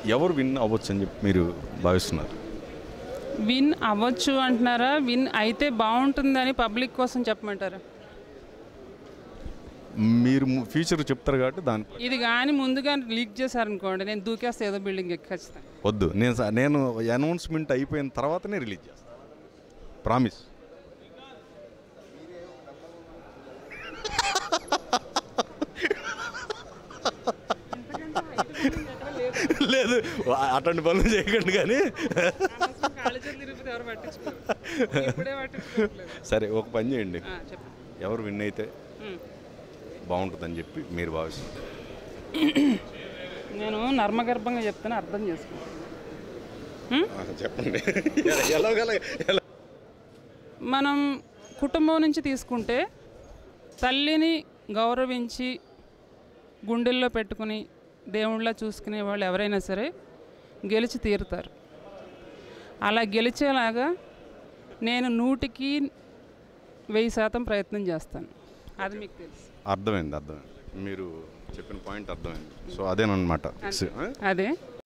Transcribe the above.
ఎవరు విన్ అవ్వచ్చు అని చెప్పి మీరు భావిస్తున్నారు విన్ అవ్వచ్చు అంటున్నారా విన్ అయితే బాగుంటుందని పబ్లిక్ కోసం చెప్పమంటారా మీరు ఫ్యూచర్ చెప్తారు కాబట్టి దాని ఇది కానీ ముందుగా లీక్ చేశారనుకోండి నేను దూకేస్తే ఏదో బిల్డింగ్ ఎక్కి ఖచ్చితంగా వద్దు నేను స- నేను అనౌన్స్మెంట్ అయిపోయిన తర్వాతనే రిలీజ్ చేస్తాను ప్రామిస్ లేదు అటువంటి పనులు చేయకండి కానీ ఇప్పుడే పట్టించుకోవట్లేదు సరే ఒక పని చేయండి ఆ, చెప్పండి ఎవరు విన్ అయితే ఉమ్. బాగుంటుందని చెప్పి మీరు భావిస్తున్నారు నేను నర్మగర్భంగా చెప్తాను అర్థం చేసుకో చెప్పండి ఎలాగల ఎలా మనం కుటుంబం నుంచి తీసుకుంటే తల్లిని గౌరవించి గుండెల్లో పెట్టుకుని దేవుళ్ళ చూసుకునే వాళ్ళు ఎవరైనా సరే గెలిచి తీరుతారు అలా గెలిచేలాగా నేను నూటికి వెయ్యి శాతం ప్రయత్నం చేస్తాను అది మీకు తెలుసు అర్థమైంది అర్థమైంది మీరు చెప్పిన పాయింట్ అర్థమైంది సో అదేనమాట అదే